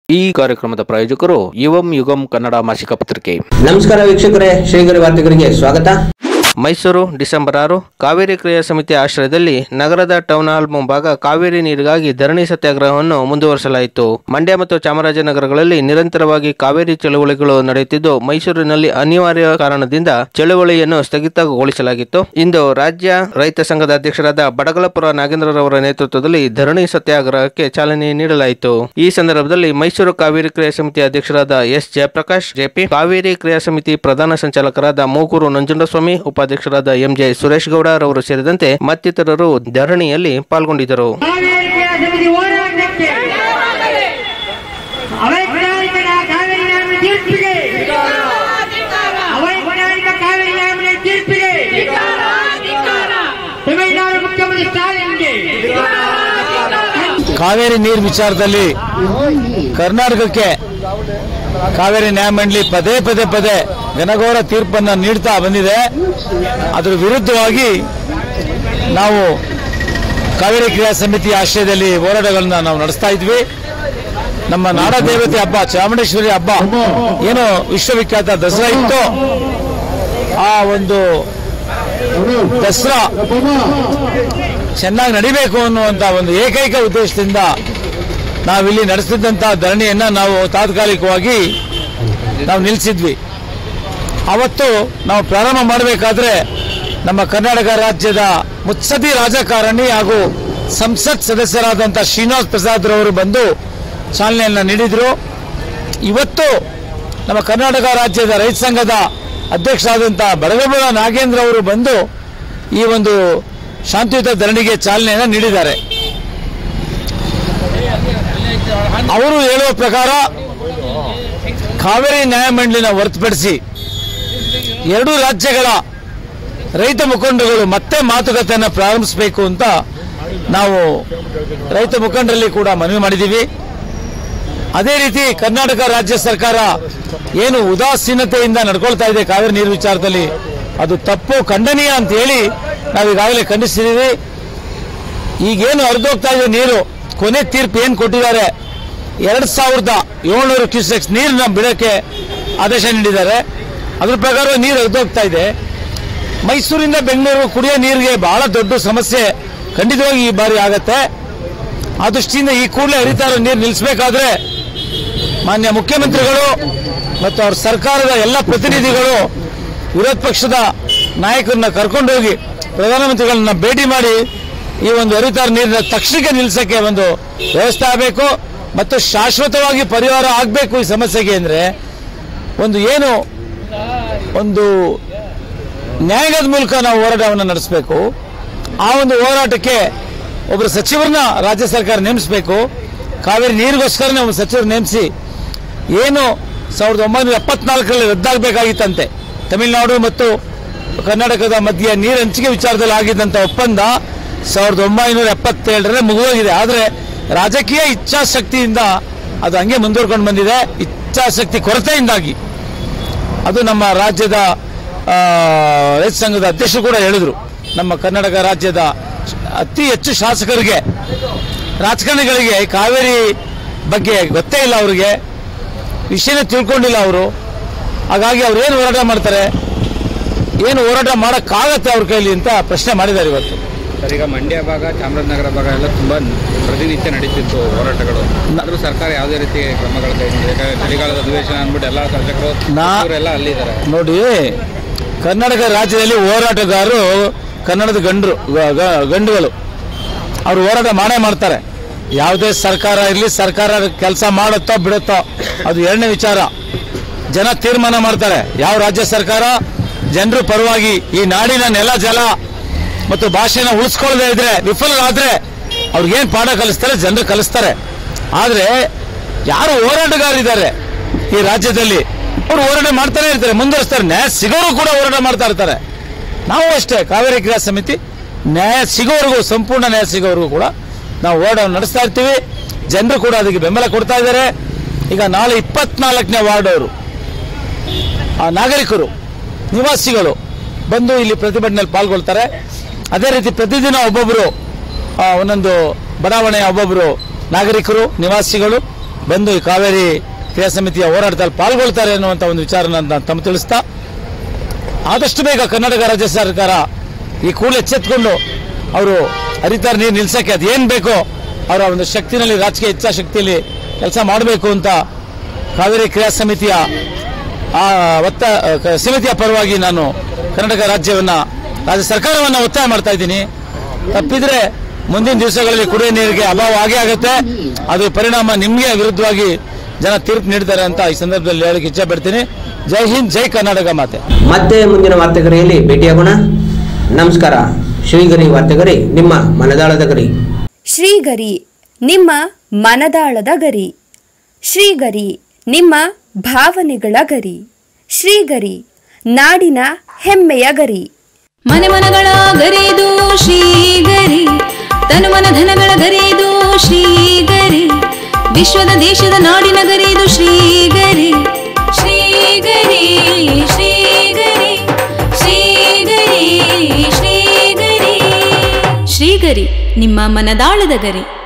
ಈ ಕಾರ್ಯಕ್ರಮದ ಪ್ರಾಯೋಜಕರು ಯುವಂ ಯುಗಂ ಕನ್ನಡ ಮಾಸಿಕ ಪತ್ರಿಕೆ ನಮಸ್ಕಾರ ವೀಕ್ಷಕರೇ ಶ್ರೀಗರಿ ವಾರ್ತೆಗರಿಗೆ ಸ್ವಾಗತ ಮೈಸೂರು ಡಿಸೆಂಬರ್ ಆರು ಕಾವೇರಿ ಕ್ರಿಯಾ ಸಮಿತಿ ಆಶ್ರಯದಲ್ಲಿ ನಗರದ ಟೌನ್ ಹಾಲ್ ಮುಂಭಾಗ ಕಾವೇರಿ ನೀರಿಗಾಗಿ ಧರಣಿ ಸತ್ಯಾಗ್ರಹವನ್ನು ಮುಂದುವರಿಸಲಾಯಿತು ಮಂಡ್ಯ ಮತ್ತು ಚಾಮರಾಜನಗರಗಳಲ್ಲಿ ನಿರಂತರವಾಗಿ ಕಾವೇರಿ ಚಳುವಳಿಗಳು ನಡೆಯುತ್ತಿದ್ದು ಮೈಸೂರಿನಲ್ಲಿ ಅನಿವಾರ್ಯ ಕಾರಣದಿಂದ ಚಳುವಳಿಯನ್ನು ಸ್ಥಗಿತಗೊಳಿಸಲಾಗಿತ್ತು ಇಂದು ರಾಜ್ಯ ರೈತ ಸಂಘದ ಅಧ್ಯಕ್ಷರಾದ ಬಡಗಲಪುರ ನಾಗೇಂದ್ರರವರ ನೇತೃತ್ವದಲ್ಲಿ ಧರಣಿ ಸತ್ಯಾಗ್ರಹಕ್ಕೆ ಚಾಲನೆ ನೀಡಲಾಯಿತು ಈ ಸಂದರ್ಭದಲ್ಲಿ ಮೈಸೂರು ಕಾವೇರಿ ಕ್ರಿಯಾ ಸಮಿತಿ ಅಧ್ಯಕ್ಷರಾದ ಎಸ್ ಜಯಪ್ರಕಾಶ್ ಜೆಪಿ ಕಾವೇರಿ ಕ್ರಿಯಾ ಸಮಿತಿ ಪ್ರಧಾನ ಸಂಚಾಲಕರಾದ ಮೂಗೂರು ನಂಜುಂಡಸ್ವಾಮಿ ಉಪಾಧ್ಯಕ್ಷರಾದ ಎಂಜೆ ಸುರೇಶ್ ಗೌಡ ರವರು ಸೇರಿದಂತೆ ಮತ್ತಿತರರು ಧರಣಿಯಲ್ಲಿ ಪಾಲ್ಗೊಂಡಿದ್ದರು ಕಾವೇರಿ ಕ್ರಿಯಾ ಸಮಿತಿ ಹೋರಾಟಕ್ಕೆ ಅವೈಜ್ಞಾನಿಕ ಕಾವೇರಿ ನ್ಯಾಯ ತೀರ್ಪಿಗೆ ಅವೈಜ್ಞಾನಿಕ ಕಾವೇರಿ ನ್ಯಾಯ ತೀರ್ಪಿಗೆ ತಮಿಳುನಾಡು ಮುಖ್ಯಮಂತ್ರಿ ಸ್ಟಾಲಿನ್ಗೆ ಕಾವೇರಿ ನೀರು ವಿಚಾರದಲ್ಲಿ ಕರ್ನಾಟಕಕ್ಕೆ ಕಾವೇರಿ ನ್ಯಾಯಮಂಡಳಿ ಪದೇ ಪದೇ ಪದೇ ಘನಘೋರ ತೀರ್ಪನ್ನು ನೀಡ್ತಾ ಬಂದಿದೆ ಅದರ ವಿರುದ್ಧವಾಗಿ ನಾವು ಕಾವೇರಿ ಕ್ರಿಯಾ ಸಮಿತಿ ಆಶ್ರಯದಲ್ಲಿ ಹೋರಾಟಗಳನ್ನ ನಾವು ನಡೆಸ್ತಾ ಇದ್ವಿ ನಮ್ಮ ನಾಡ ದೇವತೆ ಹಬ್ಬ ಚಾಮುಂಡೇಶ್ವರಿ ಹಬ್ಬ ಏನು ವಿಶ್ವವಿಖ್ಯಾತ ದಸರಾ ಇತ್ತು ಆ ಒಂದು ದಸರಾ ಚೆನ್ನಾಗಿ ನಡಿಬೇಕು ಅನ್ನುವಂತ ಒಂದು ಏಕೈಕ ಉದ್ದೇಶದಿಂದ ನಾವಿಲ್ಲಿ ನಡೆಸಿದಂತ ಧರಣಿಯನ್ನ ನಾವು ತಾತ್ಕಾಲಿಕವಾಗಿ ನಾವು ನಿಲ್ಲಿಸಿದ್ವಿ ಅವತ್ತು ನಾವು ಪ್ರಾರಂಭ ಮಾಡಬೇಕಾದ್ರೆ ನಮ್ಮ ಕರ್ನಾಟಕ ರಾಜ್ಯದ ಮುತ್ಸದಿ ರಾಜಕಾರಣಿ ಹಾಗೂ ಸಂಸತ್ ಸದಸ್ಯರಾದಂಥ ಶ್ರೀನಿವಾಸ್ ಪ್ರಸಾದ್ ರವರು ಬಂದು ಚಾಲನೆಯನ್ನ ನೀಡಿದ್ರು ಇವತ್ತು ನಮ್ಮ ಕರ್ನಾಟಕ ರಾಜ್ಯದ ರೈತ ಸಂಘದ ಅಧ್ಯಕ್ಷರಾದಂಥ ಬಡಗಬುಳ ನಾಗೇಂದ್ರ ಅವರು ಬಂದು ಈ ಒಂದು ಶಾಂತಿಯುತ ಧರಣಿಗೆ ಚಾಲನೆಯನ್ನು ನೀಡಿದ್ದಾರೆ ಅವರು ಹೇಳುವ ಪ್ರಕಾರ ಕಾವೇರಿ ನ್ಯಾಯಮಂಡಳಿನ ಹೊರತುಪಡಿಸಿ ಎರಡೂ ರಾಜ್ಯಗಳ ರೈತ ಮುಖಂಡರುಗಳು ಮತ್ತೆ ಮಾತುಕತೆಯನ್ನು ಪ್ರಾರಂಭಿಸಬೇಕು ಅಂತ ನಾವು ರೈತ ಮುಖಂಡರಲ್ಲಿ ಕೂಡ ಮನವಿ ಮಾಡಿದ್ದೀವಿ ಅದೇ ರೀತಿ ಕರ್ನಾಟಕ ರಾಜ್ಯ ಸರ್ಕಾರ ಏನು ಉದಾಸೀನತೆಯಿಂದ ನಡ್ಕೊಳ್ತಾ ಇದೆ ಕಾವೇರಿ ನೀರು ವಿಚಾರದಲ್ಲಿ ಅದು ತಪ್ಪು ಖಂಡನೀಯ ಅಂತ ಹೇಳಿ ನಾವೀಗಾಗಲೇ ಖಂಡಿಸಿದ್ದೀವಿ ಈಗೇನು ಹರಿದೋಗ್ತಾ ಇದೆ ನೀರು ಕೊನೆ ತೀರ್ಪು ಏನು ಕೊಟ್ಟಿದ್ದಾರೆ ಎರಡ್ ಸಾವಿರದ ಏಳ್ನೂರು ಕ್ಯೂಸೆಕ್ಸ್ ನೀರನ್ನ ಬಿಡಕ್ಕೆ ಆದೇಶ ನೀಡಿದ್ದಾರೆ ಅದ್ರ ಪ್ರಕಾರ ನೀರು ಹರಿದೋಗ್ತಾ ಇದೆ ಮೈಸೂರಿಂದ ಬೆಂಗಳೂರು ಕುಡಿಯೋ ನೀರಿಗೆ ಬಹಳ ದೊಡ್ಡ ಸಮಸ್ಯೆ ಖಂಡಿತವಾಗಿ ಈ ಬಾರಿ ಆಗತ್ತೆ ಆ ದೃಷ್ಟಿಯಿಂದ ಈ ಕೂಡಲೇ ಹರಿತಾ ಇರೋ ನೀರು ನಿಲ್ಲಿಸಬೇಕಾದ್ರೆ ಮಾನ್ಯ ಮುಖ್ಯಮಂತ್ರಿಗಳು ಮತ್ತು ಅವ್ರ ಸರ್ಕಾರದ ಎಲ್ಲ ಪ್ರತಿನಿಧಿಗಳು ವಿರೋಧ ಪಕ್ಷದ ನಾಯಕರನ್ನ ಕರ್ಕೊಂಡೋಗಿ ಪ್ರಧಾನಮಂತ್ರಿಗಳನ್ನ ಭೇಟಿ ಮಾಡಿ ಈ ಒಂದು ಹರಿತಾರ ನೀರಿನ ತಕ್ಷಣಕ್ಕೆ ನಿಲ್ಲಿಸಕ್ಕೆ ಒಂದು ವ್ಯವಸ್ಥೆ ಆಗಬೇಕು ಮತ್ತು ಶಾಶ್ವತವಾಗಿ ಪರಿಹಾರ ಆಗಬೇಕು ಈ ಸಮಸ್ಯೆಗೆ ಅಂದ್ರೆ ಒಂದು ಏನು ಒಂದು ನ್ಯಾಯದ ಮೂಲಕ ನಾವು ಹೋರಾಟವನ್ನು ನಡೆಸಬೇಕು ಆ ಒಂದು ಹೋರಾಟಕ್ಕೆ ಒಬ್ಬರು ಸಚಿವರನ್ನ ರಾಜ್ಯ ಸರ್ಕಾರ ನೇಮಿಸಬೇಕು ಕಾವೇರಿ ನೀರಿಗೋಸ್ಕರನೇ ಒಬ್ಬ ಸಚಿವರು ನೇಮಿಸಿ ಏನು ಸಾವಿರದ ಒಂಬೈನೂರ ಎಪ್ಪತ್ನಾಲ್ಕರಲ್ಲಿ ರದ್ದಾಗಬೇಕಾಗಿತ್ತಂತೆ ತಮಿಳುನಾಡು ಮತ್ತು ಕರ್ನಾಟಕದ ಮಧ್ಯೆ ನೀರು ಹಂಚಿಕೆ ವಿಚಾರದಲ್ಲಿ ಆಗಿದ್ದಂಥ ಒಪ್ಪಂದ ಸಾವಿರದ ಒಂಬೈನೂರ ಎಪ್ಪತ್ತೇಳರಲ್ಲಿ ಮುಗಿದೋಗಿದೆ ಆದರೆ ರಾಜಕೀಯ ಇಚ್ಛಾಶಕ್ತಿಯಿಂದ ಅದು ಹಂಗೆ ಮುಂದುವರ್ಕೊಂಡು ಬಂದಿದೆ ಇಚ್ಛಾಶಕ್ತಿ ಕೊರತೆಯಿಂದಾಗಿ ಅದು ನಮ್ಮ ರಾಜ್ಯದ ಆ, ರೈತ ಸಂಘದ ಅಧ್ಯಕ್ಷರು ಕೂಡ ಹೇಳಿದ್ರು ನಮ್ಮ ಕರ್ನಾಟಕ ರಾಜ್ಯದ ಅತಿ ಹೆಚ್ಚು ಶಾಸಕರಿಗೆ ರಾಜಕಾರಣಿಗಳಿಗೆ ಕಾವೇರಿ ಬಗ್ಗೆ ಗೊತ್ತೇ ಇಲ್ಲ ಅವರಿಗೆ ವಿಷಯನೇ ತಿಳ್ಕೊಂಡಿಲ್ಲ ಅವರು ಹಾಗಾಗಿ ಅವ್ರು ಏನು ಹೋರಾಟ ಮಾಡ್ತಾರೆ ಏನು ಹೋರಾಟ ಮಾಡೋಕ್ಕಾಗತ್ತೆ ಅವ್ರ ಕೈಲಿ ಅಂತ ಪ್ರಶ್ನೆ ಮಾಡಿದ್ದಾರೆ ಇವತ್ತು ಸರ್ ಈಗ ಮಂಡ್ಯ ಭಾಗ ಚಾಮರಾಜನಗರ ಭಾಗ ಎಲ್ಲ ತುಂಬಾ ಪ್ರತಿನಿತ್ಯ ನಡೀತಿತ್ತು ಹೋರಾಟಗಳು ಆದ್ರೂ ಸರ್ಕಾರ ಯಾವುದೇ ರೀತಿ ಕ್ರಮಗಳು ಕೈಗೊಂಡಿದೆ ಯಾಕಂದ್ರೆ ಚಳಿಗಾಲದ ಅಧಿವೇಶನ ಅಂದ್ಬಿಟ್ಟು ಎಲ್ಲ ಶಾಸಕರು ನಾ- ಇವರೆಲ್ಲ ಅಲ್ಲಿದ್ದಾರೆ ನೋಡಿ ಕರ್ನಾಟಕ ರಾಜ್ಯದಲ್ಲಿ ಹೋರಾಟಗಾರರು ಕನ್ನಡದ ಗಂಡರು ಗ- ಗ- ಗಂಡುಗಳು ಅವರು ಹೋರಾಟ ಮಾಡೇ ಮಾಡ್ತಾರೆ ಯಾವುದೇ ಸರ್ಕಾರ ಇರಲಿ ಸರ್ಕಾರ ಕೆಲಸ ಮಾಡುತ್ತೋ ಬಿಡುತ್ತೋ ಅದು ಎರಡನೇ ವಿಚಾರ ಜನ ತೀರ್ಮಾನ ಮಾಡ್ತಾರೆ ಯಾವ ರಾಜ್ಯ ಸರ್ಕಾರ ಜನರು ಪರವಾಗಿ ಈ ನಾಡಿನ ನೆಲ ಜಲ ಮತ್ತು ಭಾಷೆನ ಉಳಿಸ್ಕೊಳ್ಳದೆ ಇದ್ರೆ ವಿಫಲರಾದ್ರೆ ಅವ್ರಿಗೇನು ಪಾಠ ಕಲಿಸ್ತಾರೆ ಜನರು ಕಲಿಸ್ತಾರೆ ಆದ್ರೆ ಯಾರು ಹೋರಾಟಗಾರರಿದ್ದಾರೆ ಈ ರಾಜ್ಯದಲ್ಲಿ ಅವರು ಹೋರಾಟ ಮಾಡ್ತಾನೆ ಇರ್ತಾರೆ ಮುಂದುವರಿಸ್ತಾರೆ ನ್ಯಾಯ ಸಿಗೋರು ಕೂಡ ಹೋರಾಟ ಮಾಡ್ತಾ ಇರ್ತಾರೆ ನಾವು ಅಷ್ಟೇ ಕಾವೇರಿ ಕ್ರಿಯಾ ಸಮಿತಿ ನ್ಯಾಯ ಸಿಗೋವರೆಗೂ ಸಂಪೂರ್ಣ ನ್ಯಾಯ ಸಿಗೋವರೆಗೂ ಕೂಡ ನಾವು ಹೋರಾಟ ನಡೆಸ್ತಾ ಇರ್ತೀವಿ ಜನರು ಕೂಡ ಅದಕ್ಕೆ ಬೆಂಬಲ ಕೊಡ್ತಾ ಇದ್ದಾರೆ ಈಗ ನಾಳೆ ಇಪ್ಪತ್ನಾಲ್ಕನೇ ವಾರ್ಡ್ ಅವರು ಆ ನಾಗರಿಕರು ನಿವಾಸಿಗಳು ಬಂದು ಇಲ್ಲಿ ಪ್ರತಿಭಟನೆಯಲ್ಲಿ ಪಾಲ್ಗೊಳ್ತಾರೆ ಅದೇ ರೀತಿ ಪ್ರತಿದಿನ ಒಬ್ಬೊಬ್ಬರು ಆ, ಒಂದೊಂದು ಬಡಾವಣೆಯ ಒಬ್ಬೊಬ್ಬರು ನಾಗರಿಕರು ನಿವಾಸಿಗಳು ಬಂದು ಈ ಕಾವೇರಿ ಕ್ರಿಯಾ ಸಮಿತಿಯ ಹೋರಾಟದಲ್ಲಿ ಪಾಲ್ಗೊಳ್ತಾರೆ ಅನ್ನುವಂಥ ಒಂದು ವಿಚಾರನ ನಾನು ತಮ್ಮ ತಿಳಿಸ್ತಾ ಆದಷ್ಟು ಬೇಗ ಕರ್ನಾಟಕ ರಾಜ್ಯ ಸರ್ಕಾರ ಈ ಕೂಡಲೇ ಎಚ್ಚೆತ್ಕೊಂಡು ಅವರು ಹರಿತಾರ ನೀರು ನಿಲ್ಸಕ್ಕೆ ಅದೇನು ಬೇಕೋ ಅವರ ಒಂದು ಶಕ್ತಿನಲ್ಲಿ ರಾಜಕೀಯ ಇಚ್ಛಾಶಕ್ತಿಯಲ್ಲಿ ಕೆಲಸ ಮಾಡಬೇಕು ಅಂತ ಕಾವೇರಿ ಕ್ರಿಯಾ ಸಮಿತಿಯ ಆ ಒತ್ತ ಕ- ಸಮಿತಿಯ ಪರವಾಗಿ ನಾನು ಕರ್ನಾಟಕ ರಾಜ್ಯವನ್ನ ರಾಜ್ಯ ಸರ್ಕಾರವನ್ನ ಒತ್ತಾಯ ಮಾಡ್ತಾ ಇದ್ದೀನಿ ತಪ್ಪಿದ್ರೆ ಮುಂದಿನ ದಿವಸಗಳಲ್ಲಿ ಕುಡಿಯುವ ನೀರಿಗೆ ಅಭಾವ ಆಗೇ ಆಗುತ್ತೆ ಅದು ಪರಿಣಾಮ ನಿಮಗೆ ವಿರುದ್ಧವಾಗಿ ಜನ ತೀರ್ಪು ನೀಡ್ತಾರೆ ಅಂತ ಈ ಸಂದರ್ಭದಲ್ಲಿ ಹೇಳಕ್ಕೆ ಇಚ್ಛೆ ಪಡ್ತೀನಿ ಜೈ ಹಿಂದ್ ಜೈ ಕರ್ನಾಟಕ ಮಾತೆ ಮತ್ತೆ ಮುಂದಿನ ವಾರ್ತೆಗರಿಯಲ್ಲಿ ಭೇಟಿಯಾಗೋಣ ನಮಸ್ಕಾರ ಶ್ರೀಗರಿ ವಾರ್ತೆಗರಿ ನಿಮ್ಮ ಮನದಾಳದ ಗರಿ ಶ್ರೀಗರಿ ನಿಮ್ಮ ಮನದಾಳದ ಗರಿ ಶ್ರೀಗರಿ ನಿಮ್ಮ ಭಾವನೆಗಳ ಗರಿ ಶ್ರೀಗರಿ ನಾಡಿನ ಹೆಮ್ಮೆಯ ಗರಿ ಮನೆ ಮನಗಳ ಗರಿದು ಶ್ರೀಗರಿ ತನುಮನ ಧನಗಳ ಗರಿದು ಶ್ರೀಗರಿ ವಿಶ್ವದ ದೇಶದ ನಾಡಿನ ಗರಿದು ಶ್ರೀಗರಿ ಶ್ರೀಗರಿ ಶ್ರೀಗರಿ ಶ್ರೀಗರಿ ಶ್ರೀಗರಿ ಶ್ರೀಗರಿ ನಿಮ್ಮ ಮನದಾಳದ ಗರಿ